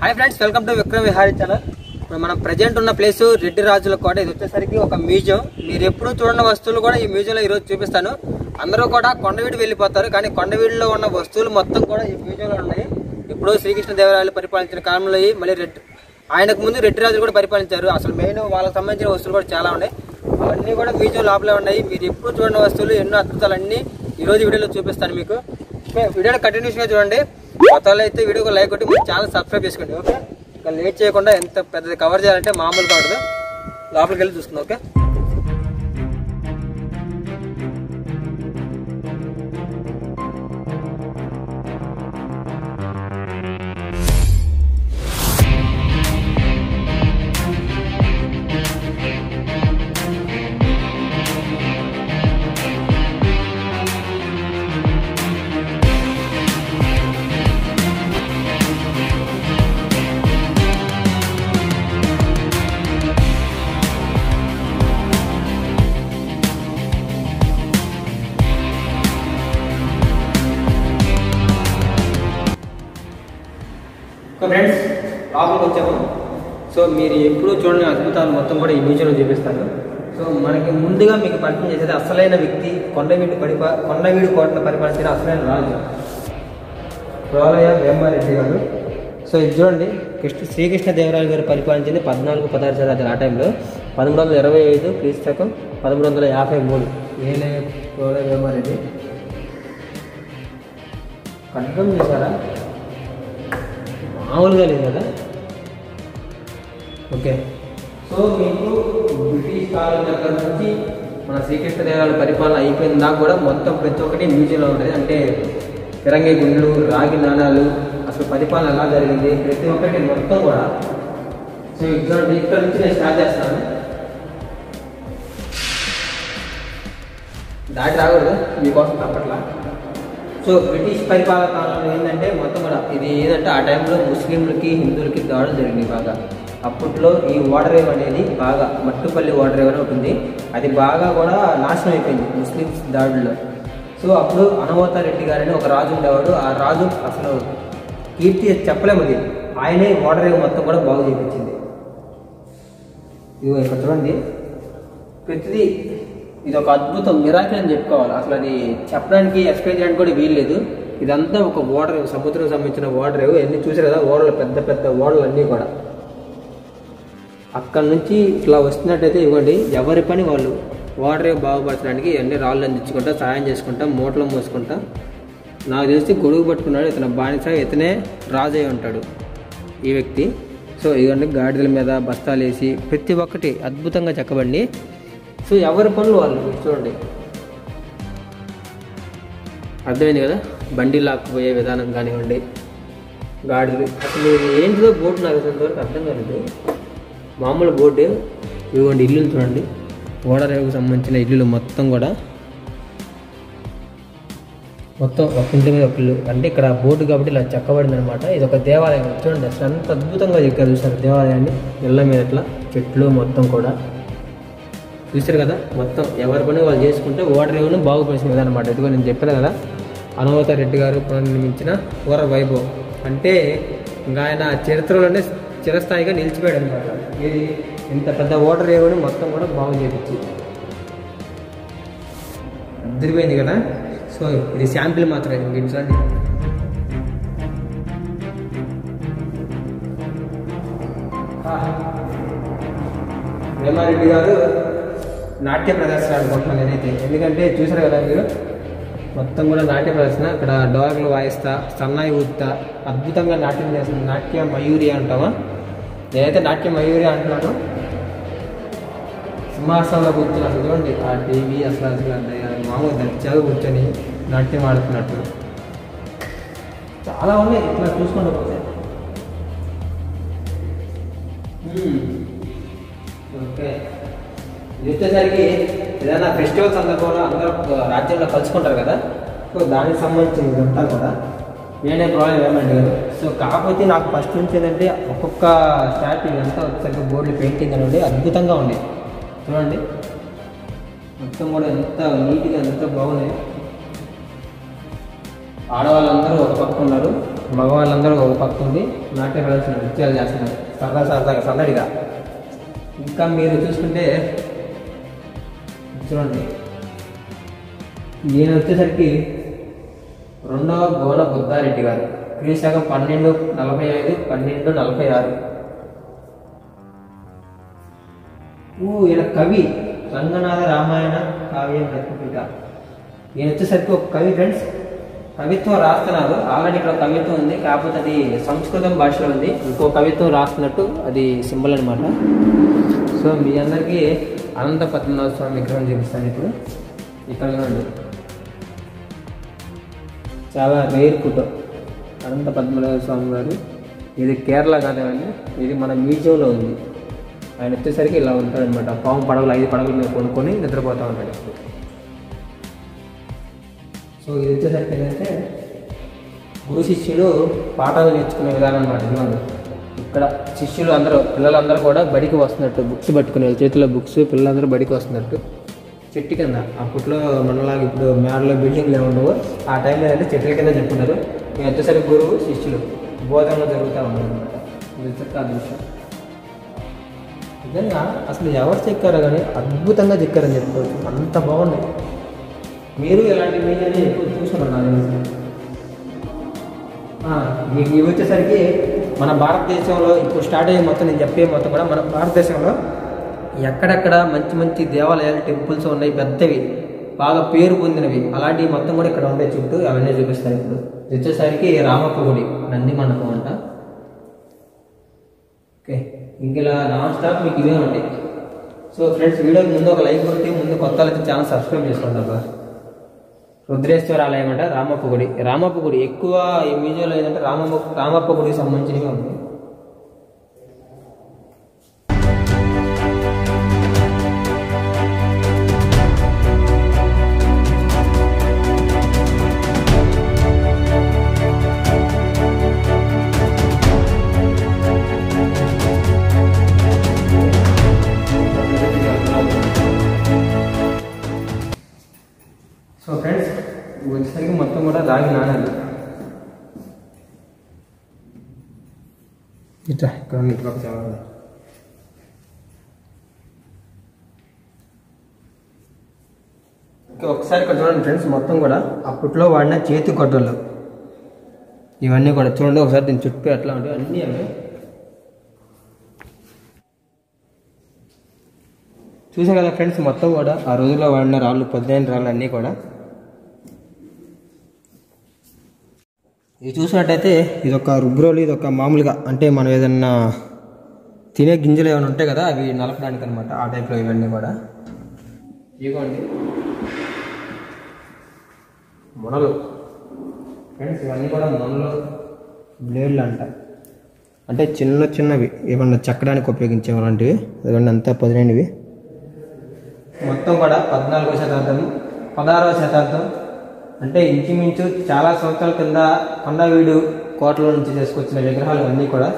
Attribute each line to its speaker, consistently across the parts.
Speaker 1: Hi friends welcome to Vikram Vihari channel ఇప్పుడు మనం present ఉన్న ప్లేస్ రెడ్డి రాజుల కోట ఇది వచ్చేసరికి ఒక మ్యూజియం మీరు ఎప్పుడు చూడని వస్తువులు కూడా ఈ మ్యూజియంలో ఈరోజు చూపిస్తాను అందరూ కూడా కొండవీడు వెళ్ళిపోతారు కానీ కొండవీడులో ఉన్న వస్తువులు మొత్తం కూడా ఈ మ్యూజియంలో ఉన్నాయి ఇప్పుడు శ్రీకృష్ణదేవరాయలు పరిపాలించిన కాలంలో ఈ మళ్ళీ రెడ్డి ఆయనకు ముందు రెడ్డి రాజులు కూడా పరిపాలించారు అసలు మెయిన్ వాళ్ళకి సంబంధించిన వస్తువులు కూడా చాలా ఉన్నాయి అవన్నీ కూడా మ్యూజియం లోపలే ఉన్నాయి మీరు ఎప్పుడు చూడని వస్తువులు ఎన్నో అద్భుతాలన్నీ ఈ రోజు వీడియోలో చూపిస్తాను మీకు ఓకే, వీడియోని కంటిన్యూస్గా చూడండి కొత్త అయితే వీడియోకి లైక్ కొట్టి మీ ఛానల్ సబ్స్క్రైబ్ చేసుకోండి ఓకే ఇంకా లేట్ చేయకుండా ఎంత పెద్దది కవర్ చేయాలంటే మామూలుగా ఉండదు లోపలికి వెళ్ళి చూస్తుంది ఓకే ఫ్రెండ్స్ లోపలికి వచ్చాము సో మీరు ఎప్పుడూ చూడని అద్భుతాలు మొత్తం కూడా ఈ మ్యూజియంలో చూపిస్తాను సో మనకి ముందుగా మీకు పరిచయం చేసేది అసలైన వ్యక్తి కొండవీడు పరిపా కొండవీడు కోటను పరిపాలించిన అసలైన రాజు ప్రోలయ వేమారెడ్డి గారు సో ఇది చూడండి కృష్ణ శ్రీకృష్ణదేవరాయలు గారు పరిపాలించింది పద్నాలుగు పదహారు శతాబ్దం ఆ టైంలో పదమూడు వందల ఇరవై ఐదు క్రీస్తకం పదమూడు వందల యాభై మూడు ఏలే ప్రోలయ వేమారెడ్డి ఖడ్గం చేశారా మామూలుగా లేదు కదా ఓకే సో మీకు బ్రిటిష్ కాలం దగ్గర నుంచి మన శ్రీకృష్ణదేవరాయల పరిపాలన అయిపోయిన దాకా కూడా మొత్తం ప్రతి ఒక్కటి మ్యూజియంలో ఉంటుంది అంటే ఫిరంగి గుండ్లు రాగి నాణాలు అసలు పరిపాలన ఎలా జరిగింది ప్రతి ఒక్కటి మొత్తం కూడా సో ఇక్కడ ఇక్కడ నుంచి నేను స్టార్ట్ చేస్తాను దాటి రాకూడదు మీకోసం తప్పట్లా సో బ్రిటిష్ పరిపాలన కాలంలో ఏంటంటే మొత్తం కూడా ఇది ఏంటంటే ఆ టైంలో ముస్లింలకి హిందువులకి దాడులు జరిగినాయి బాగా అప్పట్లో ఈ వాటర్ వేవ్ అనేది బాగా మట్టుపల్లి వాటర్ వేవ్ అని ఉంటుంది అది బాగా కూడా నాశనం అయిపోయింది ముస్లిమ్స్ దాడుల్లో సో అప్పుడు అనవత రెడ్డి గారని ఒక రాజు ఉండేవాడు ఆ రాజు అసలు కీర్తి చెప్పలేము అది ఆయనే వాటర్ వేవ్ మొత్తం కూడా బాగు చేయించింది ఇదిగో ఇక్కడ చూడండి ప్రతిదీ ఇది ఒక అద్భుతం మిరాకిల్ అని చెప్పుకోవాలి అసలు అది చెప్పడానికి ఎక్స్ప్లెయిన్ చేయడానికి కూడా వీల్లేదు ఇదంతా ఒక ఓడర్ సముద్రం సంబంధించిన ఓడర్ ఎన్ని చూసారు కదా ఓడలు పెద్ద పెద్ద ఓడలు అన్నీ కూడా అక్కడ నుంచి ఇట్లా వస్తున్నట్టయితే ఇవ్వండి ఎవరి పని వాళ్ళు వాటర్ బాగుపరచడానికి అన్ని రాళ్ళు అందించుకుంటా సాయం చేసుకుంటా మూటలు మోసుకుంటా నాకు తెలిసి గొడుగు పట్టుకున్నాడు ఇతను బానిస ఇతనే రాజు అయి ఉంటాడు ఈ వ్యక్తి సో ఇవన్నీ గాడిదల మీద బస్తాలు వేసి ప్రతి ఒక్కటి అద్భుతంగా చెక్కబండి సో ఎవరి పనులు వాళ్ళు చూడండి అర్థమైంది కదా బండి లాక్కుపోయే విధానం కానివ్వండి గాడిదలు అసలు ఇది ఏంటిదో బోటు నాకు అసలు ఇంతవరకు అర్థం కాలేదు మామూలు బోటు ఇవ్వండి ఇల్లులు చూడండి ఓడరేవుకు సంబంధించిన ఇల్లులు మొత్తం కూడా మొత్తం ఒక ఇంటి మీద ఒక ఇల్లు అంటే ఇక్కడ బోర్డు కాబట్టి ఇలా చెక్కబడింది అనమాట ఇది ఒక దేవాలయం చూడండి అసలు అంత అద్భుతంగా చెక్కారు చూసారు దేవాలయాన్ని ఇళ్ళ మీద ఇట్లా చెట్లు మొత్తం కూడా చూసారు కదా మొత్తం ఎవరి పని వాళ్ళు చేసుకుంటే ఓటర్ రేవును బాగుపరిచిన విధానం అనమాట ఇదిగో నేను చెప్పాను కదా అనుమత రెడ్డి గారు పునర్నిర్మించిన పూర్వ వైభవం అంటే ఇంకా ఆయన చరిత్రలోనే చిరస్థాయిగా నిలిచిపోయాడు అనమాట ఇది ఇంత పెద్ద ఓటర్ రేవుని మొత్తం కూడా బాగు చేపించి అదిరిపోయింది కదా సో ఇది శాంపిల్ మాత్రమే ఇంక ఇటు చూడండి వేమారెడ్డి గారు నాట్య ప్రదర్శన అనుకుంటున్నాను నేనైతే ఎందుకంటే చూసారు కదా మీరు మొత్తం కూడా నాట్య ప్రదర్శన ఇక్కడ డోర్లు వాయిస్తా సన్నాయి ఊపుతా అద్భుతంగా నాట్యం చేస్తుంది నాట్య మయూరి అంటావా నేనైతే నాట్య మయూరి అంటున్నాను సింహాసనంలో కూర్చొని అసలు చూడండి ఆ టీవీ అసలు అసలు అది మామూలు దర్జాగా కూర్చొని నాట్యం ఆడుతున్నట్టు చాలా ఉన్నాయి ఇట్లా చూసుకుంటూ పోతే మ్మ్. ఓకే ఇది వచ్చేసరికి ఏదైనా ఫెస్టివల్ సందర్భంలో అందరూ రాజ్యంలో కలుసుకుంటారు కదా సో దానికి సంబంధించిన ఇదంతా కూడా నేనే ప్రాబ్లం ఏమండి గారు సో కాకపోతే నాకు ఫస్ట్ నుంచి ఏంటంటే ఒక్కొక్క స్టాట్యూ ఇదంతా వచ్చేసరికి బోర్డులు పెయింటింగ్ అనేది అద్భుతంగా ఉంది చూడండి మొత్తం కూడా ఎంత నీట్గా ఎంత బాగున్నాయి ఆడవాళ్ళందరూ ఒక పక్క ఉన్నారు మగవాళ్ళందరూ ఒక పక్క ఉంది నాట్య ప్రదర్శన నృత్యాలు చేస్తున్నారు సరదా సరదాగా సందడిగా ఇంకా మీరు చూసుకుంటే చూడండి ఈయన వచ్చేసరికి రెండవ గోన బుద్ధారెడ్డి గారు క్రీశాఖం పన్నెండు నలభై ఐదు పన్నెండు నలభై ఆరు ఓ ఈయన కవి రంగనాథ రామాయణ కావ్యం రత్నిక ఈయన వచ్చేసరికి ఒక కవి ఫ్రెండ్స్ కవిత్వం రాస్తున్నారు ఆల్రెడీ ఇక్కడ కవిత్వం ఉంది కాకపోతే అది సంస్కృతం భాషలో ఉంది ఇంకో కవిత్వం రాస్తున్నట్టు అది సింబల్ అనమాట సో మీ అందరికీ అనంత పద్మనాభ స్వామి విగ్రహం చూపిస్తాను ఇప్పుడు ఇక్కడ చూడండి చాలా రేర్ ఫోటో అనంత పద్మనాభ స్వామి గారు ఇది కేరళ కాదండి ఇది మన మ్యూజియంలో ఉంది ఆయన వచ్చేసరికి ఇలా ఉంటాడనమాట పాము పడవలు ఐదు పడవల మీద కొనుక్కొని నిద్రపోతూ ఉంటాడు సో ఇది వచ్చేసరికి ఏంటంటే గురు శిష్యులు పాఠాలు నేర్చుకునే విధానం అనమాట ఇదిగోండి ఇక్కడ శిష్యులు అందరూ పిల్లలందరూ కూడా బడికి వస్తున్నట్టు బుక్స్ పట్టుకునే వాళ్ళ చేతిలో బుక్స్ పిల్లలందరూ బడికి వస్తున్నట్టు చెట్టు కింద అప్పట్లో మనలాగా ఇప్పుడు మేడలో బిల్డింగ్లు ఏమి ఉండవు ఆ టైంలో అయితే చెట్ల కింద చెప్పుకున్నారు మేము వచ్చేసరికి గురువు శిష్యులు బోధనలు జరుగుతూ ఉన్నాయి అనమాట ఇది వచ్చేసరికి ఆ దృశ్యం నిజంగా అసలు ఎవరు చెక్కారో కానీ అద్భుతంగా చెక్కారని చెప్పుకోవచ్చు అంత బాగున్నాయి మీరు ఇలాంటి మీడియాని ఎక్కువ చూస్తున్నారు నాకు తెలిసి. ఆ, మీకు ఇవి వచ్చేసరికి మన భారతదేశంలో ఇప్పుడు స్టార్ట్ అయ్యే మొత్తం నేను చెప్పే మొత్తం కూడా మన భారతదేశంలో ఎక్కడెక్కడ మంచి మంచి దేవాలయాలు టెంపుల్స్ ఉన్నాయి పెద్దవి బాగా పేరు పొందినవి అలాంటివి మొత్తం కూడా ఇక్కడ ఉండే చుట్టూ అవన్నీ చూపిస్తారు ఇప్పుడు ఇది వచ్చేసరికి రామప్ప గుడి నంది మండపం అంట ఓకే ఇంక ఇలా నాన్ స్టాప్ మీకు ఇవే ఉంటాయి సో ఫ్రెండ్స్ వీడియోకి ముందు ఒక లైక్ కొట్టి ముందు కొత్త వాళ్ళకి ఛానల్ సబ్స్క్రైబ్ చేసుకోండి అబ్బా రుద్రేశ్వర ఆలయం అంటే రామప్ప గుడి రామప్ప గుడి ఎక్కువ ఈ మ్యూజియంలో ఏంటంటే రామప్ప రామప్ప గుడికి సంబంధించినవి ఉంది సో ఫ్రెండ్స్ వచ్చేసరికి మొత్తం కూడా రాగి నాణాలు ఇట్లా ఇక్కడ ఉంది, ఇట్లా ఒక చాలా ఉంది. ఇంకా ఒకసారి ఇక్కడ చూడండి ఫ్రెండ్స్ మొత్తం కూడా అప్పట్లో వాడిన చేతి గొడ్డలు ఇవన్నీ కూడా చూడండి ఒకసారి దీని చుట్టూ ఎట్లా ఉంటాయి అన్నీ అవి చూసా కదా ఫ్రెండ్స్ మొత్తం కూడా ఆ రోజుల్లో వాడిన రాళ్ళు పదిహేను రాళ్ళు అన్నీ కూడా ఇది చూసినట్టయితే ఇది ఒక రుబ్రోలు ఇది ఒక మామూలుగా అంటే మనం ఏదన్నా తినే గింజలు ఏమైనా ఉంటాయి కదా అవి నలపడానికి అనమాట ఆ టైప్లో ఇవన్నీ కూడా ఇదిగోండి మొనలు ఫ్రెండ్స్ ఇవన్నీ కూడా మొనలు బ్లేడ్లు అంట అంటే చిన్న చిన్నవి ఏమన్నా చెక్కడానికి ఉపయోగించే అలాంటివి ఇవన్నీ అంతా పదిహేనివి మొత్తం కూడా పద్నాలుగో శతాబ్దం పదహారవ శతాబ్దం అంటే ఇంచుమించు చాలా సంవత్సరాల కింద కొండవీడు కోటలో నుంచి తీసుకొచ్చిన విగ్రహాలు అన్నీ కూడా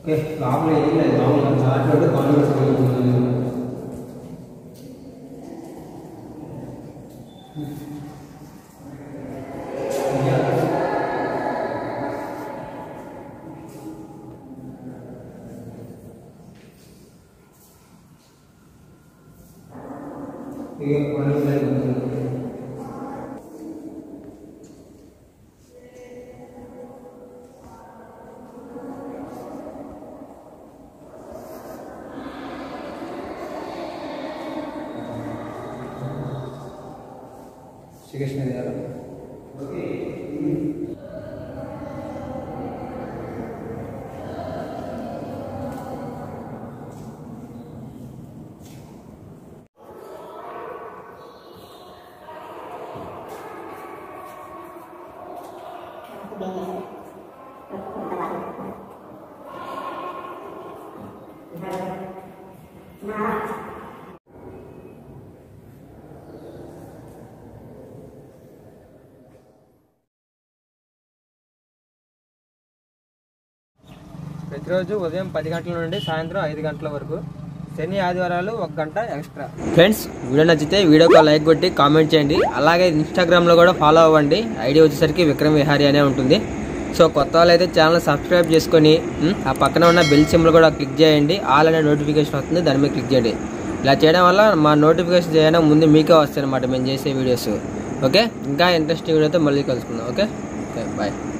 Speaker 1: ఓకే లోపల ఏం లేదు మామూలుగా చార్ట్ రోడ్డు కొండవీడు సంబంధించింది ఇక కొండవీడు ఉంటుంది. శ్రీకృష్ణ దేవాలయం ప్రతిరోజు ఉదయం పది గంటల నుండి సాయంత్రం ఐదు గంటల వరకు శని ఆదివారాలు ఒక గంట ఎక్స్ట్రా ఫ్రెండ్స్ వీడియో నచ్చితే వీడియోకి లైక్ కొట్టి కామెంట్ చేయండి అలాగే ఇన్స్టాగ్రామ్లో కూడా ఫాలో అవ్వండి ఐడి వచ్చేసరికి విక్రమ్ విహారీ అనే ఉంటుంది సో కొత్త వాళ్ళు అయితే ఛానల్ సబ్స్క్రైబ్ చేసుకొని ఉమ్, ఆ పక్కన ఉన్న బెల్ సింబల్ కూడా క్లిక్ చేయండి ఆల్ అనే నోటిఫికేషన్ వస్తుంది దాని మీద క్లిక్ చేయండి ఇలా చేయడం వల్ల మా నోటిఫికేషన్ చేయడం ముందు మీకే వస్తాయి అనమాట మేము చేసే వీడియోస్ ఓకే ఇంకా ఇంట్రెస్టింగ్ వీడియోతో మళ్ళీ కలుసుకుందాం ఓకే ఓకే బాయ్